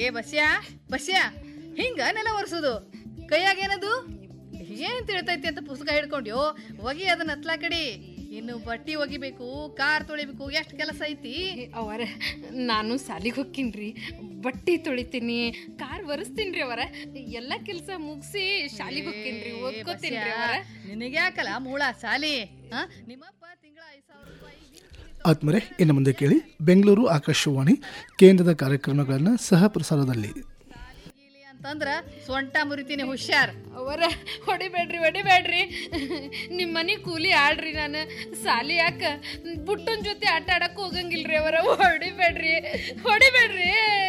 ಏ ಬಸ್ಯಾ ಬಸ್ಯಾ ಹಿಂಗ ನೆಲ ಒರೆಸೋದು ಕೈಯಾಗ ಏನದು ಏನ್ ತಿಳ್ತೈತಿ ಅಂತ ಪುಸ್ತಕ ಹಿಡ್ಕೊಂಡ್ಯೋ ಒಗಿ ಅದನ್ನ ಹತ್ಲಾ ಕಡಿ ಇನ್ನು ಬಟ್ಟಿ ಒಗಿಬೇಕು ಕಾರ್ ತೊಳಿಬೇಕು ಎಷ್ಟು ಕೆಲಸ ಐತಿ ಅವರ ನಾನು ಸಾಲಿಗೆ ಹೋಗ್ತೀನಿ ಬಟ್ಟೆ ತೊಳಿತೀನಿ ಕಾರ್ ಒರೆಸ್ತೀನಿ ರೀ ಅವರ ಎಲ್ಲ ಕೆಲಸ ಮುಗಿಸಿ ಶಾಲಿಗೆ ಹೋಗ್ತೀನಿ ರೀ ಓದ್ಕೋತೀನಿ ರೀ ಅವರ ನಿನಗ್ಯಾಕಲ್ಲ ಮೂಳ ಸಾಲಿ ಹಾ ನಿಮ್ಮಪ್ಪ ತಿಂಗಳ ಐದ್ ಸಾವಿರ ರೂಪಾಯಿ ನಿನ್ ಆತ್ಮರೆ ಇನ್ನು ಮುಂದೆ ಕೇಳಿ ಬೆಂಗಳೂರು ಆಕಾಶವಾಣಿ ಕೇಂದ್ರದ ಕಾರ್ಯಕ್ರಮಗಳನ್ನು ಸಹ ಪ್ರಸಾರದಲ್ಲಿ ಗೀಲಿ ಅಂತಂದ್ರ ಸೊಂಟ ಮುರಿತೀನಿ ಹುಷಾರ್ ಅವರ ಹೊಡಿಬೇಡ್ರಿ ಹೊಡಿಬೇಡ್ರಿ ನಿಮ್ಮ ಮನೆ ಕೂಲಿ ಆಡ್ರಿ ನಾನು ಸಾಲಿ ಯಾಕ ಬುಟ್ಟನ್ ಜೊತೆ ಆಟ ಆಡಕ್ ಹೋಗಂಗಿಲ್ರಿ ಅವರ ಹೊಡಿಬೇಡ್ರಿ ಹೊಡಿಬೇಡ್ರಿ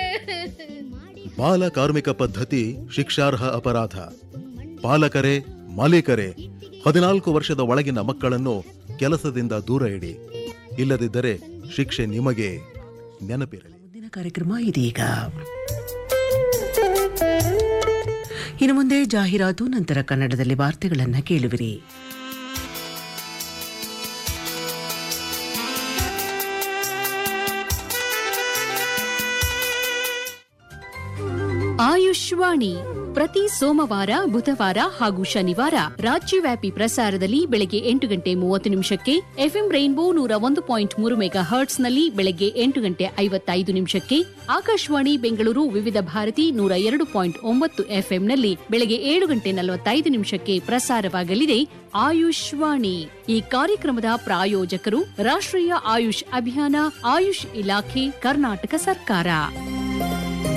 ಬಾಲ ಕಾರ್ಮಿಕ ಪದ್ಧತಿ ಶಿಕ್ಷಾರ್ಹ ಅಪರಾಧ ಪಾಲಕರೇ ಮಾಲೀಕರೇ ಹದಿನಾಲ್ಕು ವರ್ಷದ ಒಳಗಿನ ಮಕ್ಕಳನ್ನು ಕೆಲಸದಿಂದ ದೂರ ಇಡಿ ಇಲ್ಲದಿದ್ದರೆ ಶಿಕ್ಷೆ ನಿಮಗೆ ನೆನಪಿರಲಿ ಮುಂದಿನ ಕಾರ್ಯಕ್ರಮ ಇದೀಗ ಇನ್ನು ಮುಂದೆ ಜಾಹೀರಾತು ನಂತರ ಕನ್ನಡದಲ್ಲಿ ವಾರ್ತೆಗಳನ್ನು ಕೇಳುವಿರಿ ಆಯುಷ್ವಾಣಿ ಪ್ರತಿ ಸೋಮವಾರ ಬುಧವಾರ ಹಾಗೂ ಶನಿವಾರ ರಾಜ್ಯವ್ಯಾಪಿ ಪ್ರಸಾರದಲ್ಲಿ ಬೆಳಗ್ಗೆ ಎಂಟು ಗಂಟೆ ಮೂವತ್ತು ನಿಮಿಷಕ್ಕೆ ಎಫ್ಎಂ ರೈನ್ಬೋ ನೂರ ಒಂದು ಪಾಯಿಂಟ್ ಮೂರು ಮೆಗಾ ಹರ್ಟ್ಸ್ನಲ್ಲಿ ಬೆಳಗ್ಗೆ ಎಂಟು ಗಂಟೆ ಐವತ್ತೈದು ನಿಮಿಷಕ್ಕೆ ಆಕಾಶವಾಣಿ ಬೆಂಗಳೂರು ವಿವಿಧ ಭಾರತಿ ನೂರ ಎರಡು ಪಾಯಿಂಟ್ ಒಂಬತ್ತು ಎಫ್ಎಂನಲ್ಲಿ ಬೆಳಗ್ಗೆ ಏಳು ಗಂಟೆ ನಲವತ್ತೈದು ನಿಮಿಷಕ್ಕೆ ಪ್ರಸಾರವಾಗಲಿದೆ ಆಯುಷ್ವಾಣಿ ಈ ಕಾರ್ಯಕ್ರಮದ ಪ್ರಾಯೋಜಕರು ರಾಷ್ಟ್ರೀಯ ಆಯುಷ್ ಅಭಿಯಾನ ಆಯುಷ್ ಇಲಾಖೆ ಕರ್ನಾಟಕ ಸರ್ಕಾರ